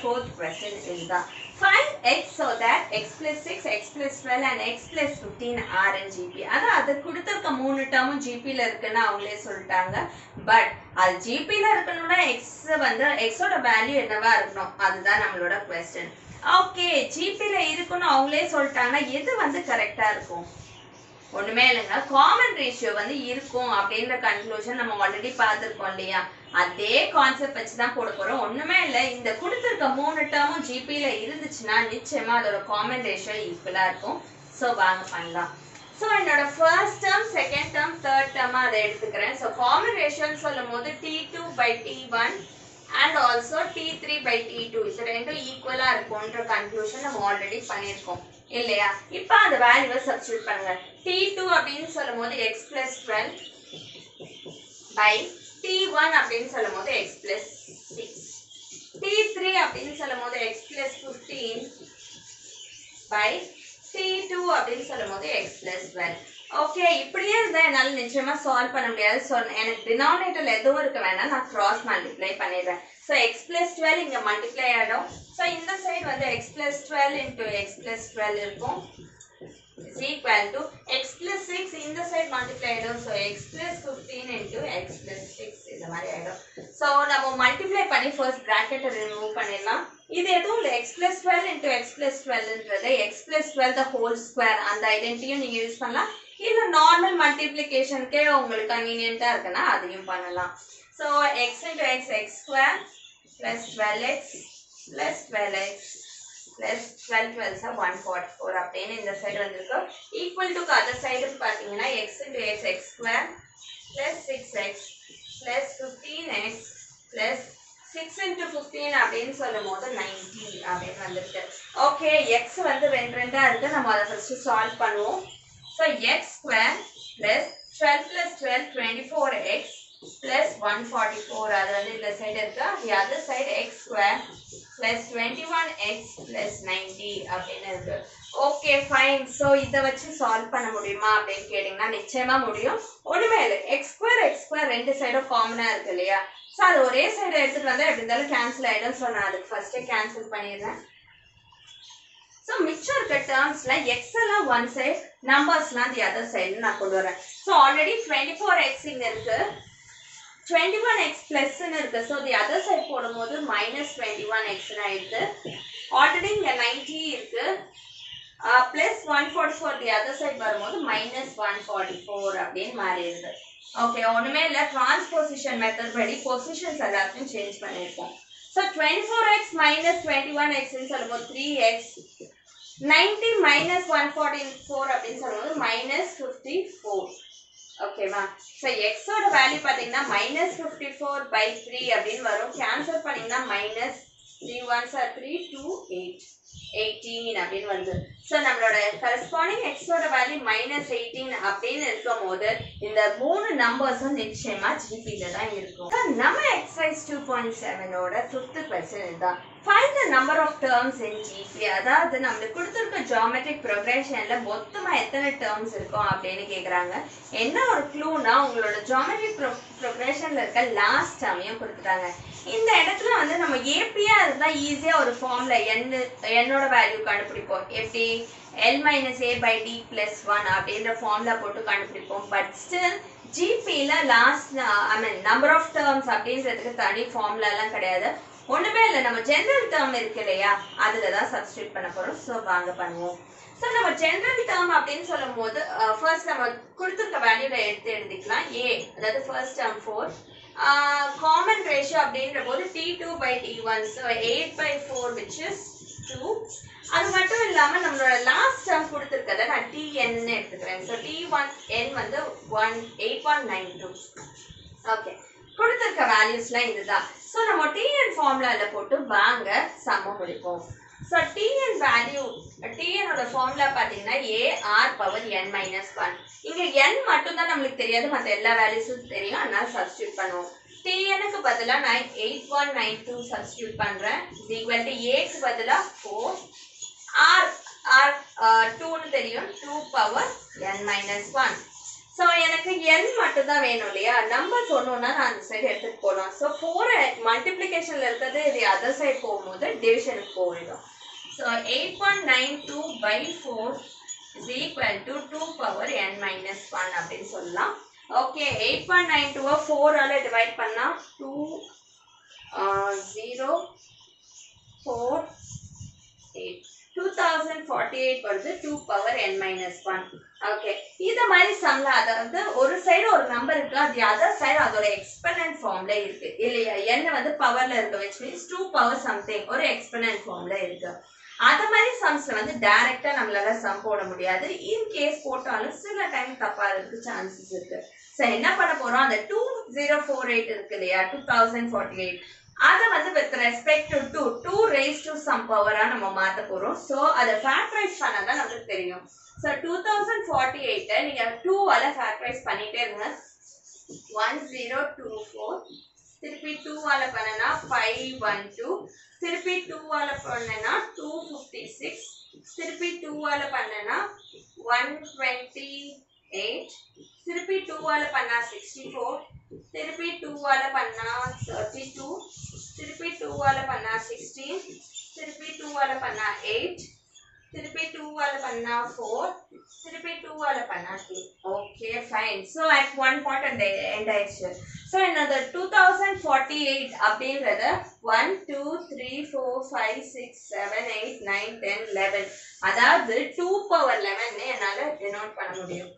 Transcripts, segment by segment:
fourth question இதுதான் find x so that x plus 6 x plus 12 and x plus 15 are in gp அதான் அது கொடுத்திருக்க மூணு டேர்மும் gpல இருக்குன்னு அவங்களே சொல்லிட்டாங்க பட் அது gpல இருக்கணும்னா x வந்து x ஓட வேல்யூ என்னவா இருக்கணும் அதுதான் நம்மளோட கொஸ்டின் ஓகே ஜிபில இருக்குன்னு அவங்களே சொல்லிட்டாங்கன்னா எது வந்து கரெக்டா இருக்கும் ஒண்ணுமே இல்லைங்க காமன் ரேஷியோ வந்து இருக்கும் அப்படின்ற கன்க்ளூஷன் நம்ம ஆல்ரெடி பார்த்துருக்கோம் இல்லையா அதே கான்செப்ட் வச்சு தான் போட போறோம் ஒண்ணுமே இல்லை இந்த கொடுத்துருக்க மூணு டேர்மும் ஜிபியில இருந்துச்சுன்னா நிச்சயமா அதோட காமன் ரேஷியோ ஈக்குவலா இருக்கும் ஸோ வாங்க பண்ணலாம் ஸோ என்னோட first term second term third டேர்மா அதை எடுத்துக்கிறேன் ஸோ காமன் ரேஷியோன்னு சொல்லும் போது T two by T one and also T three by T two இது ரெண்டும் ஈக்குவலா இருக்கும்ன்ற கன்க்ளூஷன் நம்ம ஆல்ரெடி பண்ணியிருக்கோம் இல்லையா இப்போ அந்த வேல்யூவை சப்ஸ்டியூட் பண்ணுங்க டி டூ அப்படின்னு சொல்லும் போது x plus twelve by T one அப்படின்னு சொல்லும் போது x plus six T three அப்படின்னு சொல்லும் போது x plus fifteen by T two அப்படின்னு சொல்லும் போது எக்ஸ் பிளஸ் டுவெல் ஓகே இப்படியே இருந்தால் என்னால் நிச்சயமா சால்வ் பண்ண முடியாது ஸோ எனக்கு டினாமினேட்டர்ல எதுவும் இருக்க வேணாம் நான் கிராஸ் மல்டிப்ளை பண்ணிடுறேன் ஸோ எக்ஸ் பிளஸ் டுவெல் இங்கே மல்டிப்ளை ஆகிடும் ஸோ இந்த சைடு வந்து x plus twelve into x plus twelve இருக்கும் is equal to x plus 6 இந்த side multiply ஆயிடும் so x plus 15 into x plus 6 இந்த மாதிரி ஆயிடும் so நம்ம multiply பண்ணி first bracket remove பண்ணிடலாம் இது எதுவும் இல்லை x plus 12 into x plus 12ன்றது x plus 12 the whole square அந்த ஐடென்டிட்டியும் நீங்க யூஸ் பண்ணலாம் இல்ல நார்மல் மல்டிப்ளிகேஷனுக்கே உங்களுக்கு கன்வீனியன்ட்டா இருக்குன்னா அதையும் பண்ணலாம் so x into x x square plus 12x plus 12x plus 12 12 are 144 அப்படின்னு இந்த சைடு வந்திருக்கு ஈக்குவல் டு அதர் சைடு பார்த்தீங்கன்னா x into x x square plus 6x plus 15x plus 6 into 15 அப்படின்னு சொல்லும் போது 90 அப்படின்னு வந்திருக்கு ஓகே x வந்து ரெண்டு ரெண்டா இருக்கு நம்ம அதை ஃபர்ஸ்ட் சால்வ் பண்ணுவோம் so x square plus 12 plus 12 24x plus 144 அது வந்து இந்த சைடு இருக்கு the other side x square plus 21x plus 90 அப்படின்னு இருக்கு ஓகே ஃபைன் ஸோ இதை வச்சு சால்வ் பண்ண முடியுமா அப்படின்னு கேட்டிங்கன்னா நிச்சயமா முடியும் ஒண்ணுமே இல்லை எக்ஸ் ஸ்கொயர் எக்ஸ் ஸ்கொயர் ரெண்டு சைடும் காமனா இருக்கு இல்லையா ஸோ அது ஒரே சைடு எடுத்துட்டு வந்தா எப்படி இருந்தாலும் கேன்சல் ஆயிடும் ஸோ நான் அதுக்கு ஃபர்ஸ்டே கேன்சல் பண்ணிடுறேன் ஸோ மிச்சம் இருக்க டேர்ம்ஸ்ல எக்ஸ் எல்லாம் ஒன் சைடு நம்பர்ஸ்லாம் தி அதர் சைடு நான் கொண்டு வரேன் so already twenty four x இங்க இருக்கு டுவெண்ட்டி ஒன் எக்ஸ் ப்ளஸ்ன்னு இருக்கு ஸோ தி அதர் சைட் போடும்போது மைனஸ் டுவெண்ட்டி ஒன் எக்ஸ்னு ஆயிடுது ஆல்ரெடி இங்கே நைன்டி இருக்கு plus one forty four the other side வரும்போது மைனஸ் ஒன் ஃபார்ட்டி ஃபோர் அப்படின்னு மாறிடுது ஓகே ஒன்றுமே இல்லை டிரான்ஸ்போசிஷன் மெத்தட் படி பொசிஷன்ஸ் எல்லாத்தையும் சேஞ்ச் பண்ணியிருக்கோம் so twenty four X minus twenty one எக்ஸ்ன்னு சொல்லும்போது three x ninety minus one forty four அப்படின்னு சொல்லும்போது மைனஸ் ஃபிஃப்டி ஃபோர் ஓகேவா ஸோ எக்ஸோட வேல்யூ பார்த்தீங்கன்னா minus fifty four by three அப்படின்னு வரும் கேன்சல் பண்ணிங்கன்னா minus three one sir three two eight eighteen அப்படின்னு வருது ஸோ நம்மளோட கரஸ்பாண்டிங் எக்ஸோட வேல்யூ மைனஸ் எயிட்டீன் அப்படின்னு இருக்கும் போது இந்த மூணு நம்பர்ஸும் நிச்சயமா ஜிபியில தான் இருக்கும் So, நம்ம எக்ஸசைஸ் டூ பாயிண்ட் செவனோட ஃபிஃப்த் கொஸ்டின் இதுதான் find the number of terms in GP அதாவது நம்மளுக்கு கொடுத்துருக்க ஜியாமெட்ரிக் ப்ரொக்ரெஷன்ல மொத்தமா எத்தனை டேர்ம்ஸ் இருக்கும் அப்படின்னு கேக்குறாங்க என்ன ஒரு க்ளூனா உங்களோட ஜியாமெட்ரிக் ப்ரொக்ரெஷன்ல இருக்க லாஸ்ட் டேர்மையும் கொடுத்துட்டாங்க இந்த இடத்துல வந்து நம்ம ஏபியா இருந்தா ஈஸியா ஒரு ஃபார்ம்ல என் என்னோட வேல்யூ கண்டுபிடிப்போம் எப்படி L minus A by D plus one அப்படின்ற ஃபார்ம்ல போட்டு கண்டுபிடிப்போம் பட் ஸ்டில் ஜிபியில் last I mean number of terms அப்படின்றதுக்கு தனி ஃபார்ம்ல எல்லாம் கிடையாது ஒண்ணுமே இல்லை நம்ம ஜென்ரல் டேர்ம் இருக்கு இல்லையா அதுல தான் சப்ஸ்டியூட் பண்ண போறோம் ஸோ வாங்க பண்ணுவோம் ஸோ நம்ம ஜென்ரல் டேர்ம் அப்படின்னு சொல்லும் போது ஃபர்ஸ்ட் நம்ம கொடுத்துருக்க வேல்யூல எடுத்து எழுதிக்கலாம் ஏ அதாவது first term four common ratio அப்படின்ற போது T two by T one so eight by four which is two அது மட்டும் இல்லாம நம்மளோட லாஸ்ட் டேர்ம் கொடுத்துருக்கத நான் டி என்னு எடுத்துக்கிறேன் ஸோ டி ஒன் என் வந்து one eight one nine two okay கொடுத்துருக்க வேல்யூஸ்லாம் இதுதான் ஸோ நம்ம டிஎன் ஃபார்முலாவில் போட்டு வாங்க சம்ம முடிப்போம் ஸோ டிஎன் வேல்யூ டிஎனோட ஃபார்முலா பார்த்தீங்கன்னா AR power n minus one இங்கே என் மட்டும்தான் நம்மளுக்கு தெரியாது மற்ற எல்லா வேல்யூஸும் தெரியும் அதனால சப்ஸ்டியூட் பண்ணுவோம் டிஎனுக்கு பதிலாக நான் eight one nine two substitute பண்ணுறேன் ஈக்குவல் டு ஏக்கு பதிலாக ஃபோர் ஆர் ஆர் டூன்னு தெரியும் two power n minus one so எனக்கு n மட்டும் தான் வேணும் இல்லையா நம்பர்ஸ் ஒன்றுனா நான் அந்த சைடு எடுத்துட்டு போகலாம் ஸோ ஃபோர் மல்டிப்ளிகேஷனில் இருக்கிறது இது அதர் சைடு போகும்போது டிவிஷனுக்கு போயிடும் so eight point nine two by four is equal to two power n minus one அப்படின்னு சொல்லலாம் ஓகே எயிட் பாயிண்ட் நைன் டூவை ஃபோரால் டிவைட் பண்ணால் two zero four eight two thousand forty eight வருது two power n minus one okay இந்த மாதிரி சம்ல அதாவது ஒரு சைடு ஒரு நம்பர் இருக்கு அது அதர் சைடு அதோட எக்ஸ்பனன்ட் ஃபார்ம்ல இருக்கு இல்லையா n வந்து பவர்ல இருக்கு which means two power something ஒரு எக்ஸ்பனன்ட் ஃபார்ம்ல இருக்கு அந்த மாதிரி சம்ஸ்ல வந்து டைரக்டா நம்மளால சம் போட முடியாது இன் கேஸ் போட்டாலும் சில டைம் தப்பா இருக்கு சான்சஸ் இருக்கு ஸோ என்ன பண்ண போறோம் அந்த டூ ஜீரோ ஃபோர் எயிட் இருக்கு இல்லையா டூ தௌசண்ட் ஃபார்ட்டி எயிட் அதை வந்து with respect to two to raise to some பவரா நம்ம மாத்த போறோம் ஸோ அதை ஃபேக்டரைஸ் பண்ணாதான் நம்மளுக்கு தெரியும் ஸோ டூ தௌசண்ட் ஃபார்ட்டி எயிட்டை நீங்க டூவால ஃபேக்டரைஸ் பண்ணிட்டே இருங்க ஒன் ஜீரோ டூ ஃபோர் திருப்பி டூவால பண்ணனா ஃபைவ் ஒன் டூ திருப்பி டூவால பண்ணனா டூ ஃபிஃப்டி சிக்ஸ் திருப்பி டூவால பண்ணனா ஒன் டுவெண்ட்டி எயிட் திருப்பி டூவால பண்ணா சிக்ஸ்டி ஃபோர் திருப்பி டூவால பண்ணா தேர்ட்டி டூ திருப்பி டூவால பண்ணா சிக்ஸ்டீன் திருப்பி டூவால பண்ணா எயிட் திருப்பி டூவால பண்ணா ஃபோர் திருப்பி டூவால பண்ணா two okay fine so at one point அந்த எண்ட் ஆயிடுச்சு ஸோ என்னது டூ தௌசண்ட் ஃபார்ட்டி எயிட் அப்படின்றத one two three four five six seven eight nine ten eleven அதாவது டூ பவர் லெவன்னு என்னால் டினோட் பண்ண முடியும்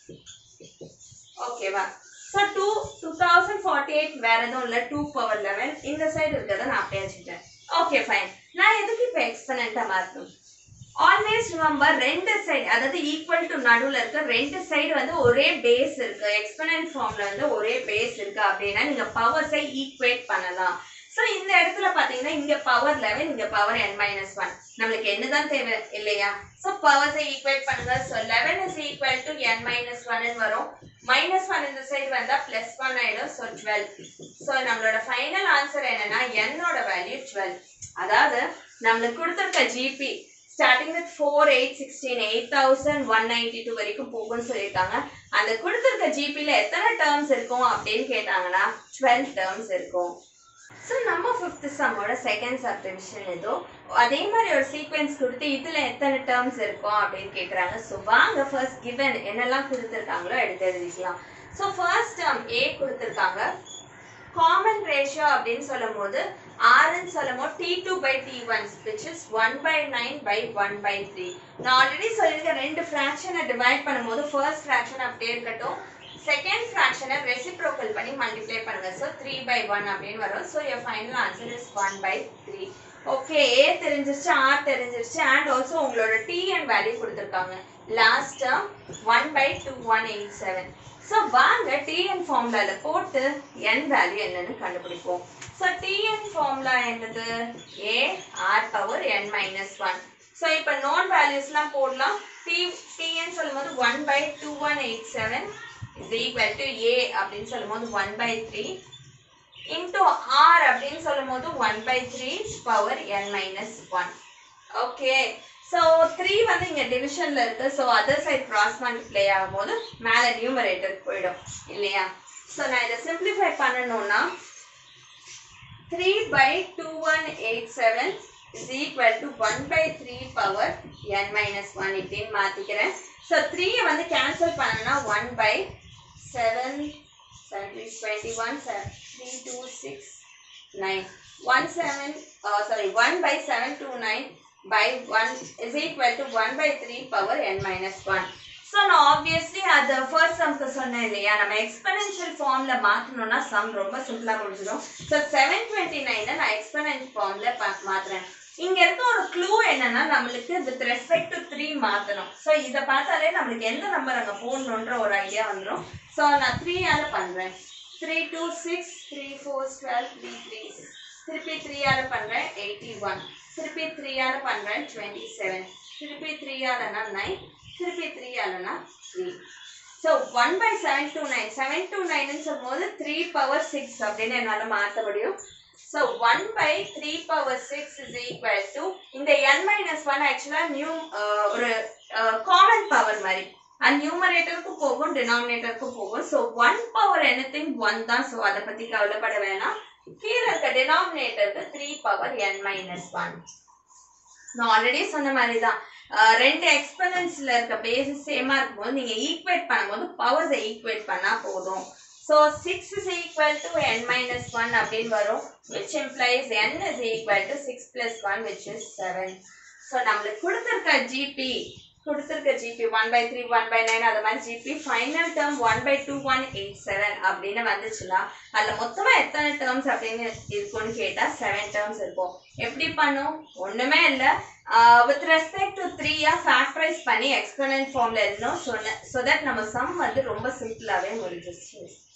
ஓகேவா so two two thousand forty eight வேற எதுவும் இல்லை டூ பவர் லெவன் இந்த சைடு இருக்கிறத நான் அப்படியே வச்சுக்கிட்டேன் ஓகே ஃபைன் நான் எதுக்கு இப்போ எக்ஸ்பனண்ட்டாக மாற்றணும் ஆல்வேஸ் ரிமெம்பர் ரெண்டு சைடு அதாவது ஈக்குவல் டு நடுவில் இருக்க ரெண்டு சைடு வந்து ஒரே பேஸ் இருக்கு எக்ஸ்பனன்ட் ஃபார்ம்ல வந்து ஒரே பேஸ் இருக்கு அப்படின்னா நீங்க பவர்ஸை ஈக்குவேட் பண்ணலாம் ஸோ இந்த இடத்துல பார்த்தீங்கன்னா இங்க பவர் லெவன் இங்க பவர் என் மைனஸ் ஒன் நம்மளுக்கு என்னதான் தேவை இல்லையா ஸோ பவர்ஸை ஈக்குவேட் பண்ணுங்க so eleven is equal to n minus ஒன்னு வரும் மைனஸ் ஒன் இந்த சைடு வந்தா பிளஸ் ஒன் ஆயிடும் ஸோ டுவெல் ஸோ நம்மளோட ஃபைனல் ஆன்சர் என்னன்னா என்னோட வேல்யூ டுவெல் அதாவது நம்மளுக்கு கொடுத்துருக்க GP starting with four eight sixteen eight thousand one ninety two வரைக்கும் போகும்னு சொல்லியிருக்காங்க அந்த கொடுத்துருக்க ஜிபியில் எத்தனை டேர்ம்ஸ் இருக்கும் அப்படின்னு கேட்டாங்கன்னா டுவெல் டேர்ம்ஸ் இருக்கும் ஸோ நம்ம ஃபிஃப்த் சம்மோட செகண்ட் சப்டிவிஷன் ஏதோ அதே மாதிரி ஒரு சீக்வென்ஸ் கொடுத்து இதில் எத்தனை டேர்ம்ஸ் இருக்கும் அப்படின்னு கேட்குறாங்க ஸோ வாங்க ஃபர்ஸ்ட் கிவன் என்னெல்லாம் கொடுத்துருக்காங்களோ எடுத்து எழுதிக்கலாம் ஸோ ஃபர்ஸ்ட் டேர்ம் ஏ கொடுத்துருக்காங்க காமன் ரேஷியோ அப்படின்னு சொல்லும் போது ஆர்ன்னு சொல்லும் போது T two by T one which is one by nine by one by three நான் ஆல்ரெடி சொல்லியிருக்கேன் ரெண்டு ஃப்ராக்ஷனை டிவைட் பண்ணும்போது ஃபர்ஸ்ட் ஃப்ராக்ஷன் அப்படியே இருக்கட்டும் செகண்ட் ஃப்ராக்ஷனை ரெசிப்ரோக்கல் பண்ணி மல்டிப்ளை பண்ணுங்க ஸோ த்ரீ பை ஒன் அப்படின்னு வரும் so your final answer is one by three okay A தெரிஞ்சிருச்சு ஆர் தெரிஞ்சிருச்சு அண்ட் ஆல்சோ உங்களோட டி அண்ட் வேல்யூ கொடுத்துருக்காங்க last term one by two one eight seven so வாங்க T n ஃபார்முலால போட்டு என் வேல்யூ என்னன்னு கண்டுபிடிப்போம் ஸோ டிஎன் ஃபார்முலா என்னது A R power n minus one so இப்போ நோன் வேல்யூஸ்லாம் போடலாம் டி டிஎன் சொல்லும்போது one by two one eight seven is equal to A அப்படின்னு சொல்லும்போது one by three into R அப்படின்னு சொல்லும்போது one by three power n minus one okay so three வந்து இங்கே டிவிஷனில் இருக்குது so other side cross multiply ஆகும்போது மேலே நியூமரேட்டருக்கு போயிடும் இல்லையா ஸோ நான் இதை சிம்பிளிஃபை பண்ணணும்னா three by two one eight seven is equal to one by three power n minus one இப்படின்னு மாற்றிக்கிறேன் ஸோ த்ரீயை வந்து கேன்சல் பண்ணனா one by seven seven twenty one three two six nine one seven sorry one by seven two nine by 1 is equal to 1 by 3 power n minus 1. So நான் obviously அது first சம்க்கு சொன்னேன் இல்லையா நம்ம exponential ஃபார்மில் மாற்றணும்னா some ரொம்ப சிம்பிளாக முடிஞ்சிடும் ஸோ செவன் டுவெண்ட்டி நைனை நான் எக்ஸ்பனன்ட் ஃபார்மில் மாற்றுறேன் இங்கே இருக்க ஒரு க்ளூ என்னன்னா நம்மளுக்கு வித் ரெஸ்பெக்ட் டு த்ரீ மாற்றணும் ஸோ இதை பார்த்தாலே நம்மளுக்கு எந்த நம்பர் அங்கே போடணுன்ற ஒரு ஐடியா வந்துடும் ஸோ நான் த்ரீயால் பண்ணுறேன் three two six three four twelve three three திருப்பி த்ரீயால் பண்ணுறேன் எயிட்டி ஒன் திருப்பி த்ரீயால் பண்ணுறேன் டுவெண்ட்டி செவன் திருப்பி த்ரீயாலனா நைன் திருப்பி த்ரீயாலனா three so one by seven two nine seven two நைன்னு சொல்லும்போது த்ரீ பவர் சிக்ஸ் அப்படின்னு என்னால் மாற்ற முடியும் so one by three power six is equal to இந்த என் மைனஸ் ஒன் ஆக்சுவலாக நியூ ஒரு காமன் பவர் மாதிரி அண்ட் நியூமரேட்டருக்கும் போகும் டினாமினேட்டருக்கும் போகும் so one power anything one தான் ஸோ அதை பத்தி கவலைப்பட வேணாம் கீழே இருக்க டினாமினேட்டருக்கு three power n minus one நான் ஆல்ரெடி சொன்ன மாதிரி தான் ரெண்டு எக்ஸ்பனன்ஸ்ல இருக்க பேசஸ் சேமா இருக்கும்போது நீங்க ஈக்குவேட் பண்ணும்போது பவர்ஸை ஈக்குவேட் பண்ணா போதும் so six is equal to n minus one அப்படின்னு வரும் which implies n is equal to six plus one which is seven so நம்மளுக்கு கொடுத்துருக்க ஜிபி கொடுத்துருக்க GP one by three one by nine அது மாதிரி GP final term one by two one eight seven அப்படின்னு வந்துச்சுன்னா அதில் மொத்தமாக எத்தனை டேர்ம்ஸ் அப்படின்னு இருக்கும்னு கேட்டால் செவன் டேர்ம்ஸ் இருக்கும் எப்படி பண்ணும் ஒன்றுமே இல்லை வித் ரெஸ்பெக்ட் டு த்ரீயா ஃபேக்டரைஸ் பண்ணி எக்ஸ்பனன்ட் ஃபார்மில் இருந்தோம் சொன்ன ஸோ தட் நம்ம சம் வந்து ரொம்ப சிம்பிளாகவே முடிஞ்சிச்சு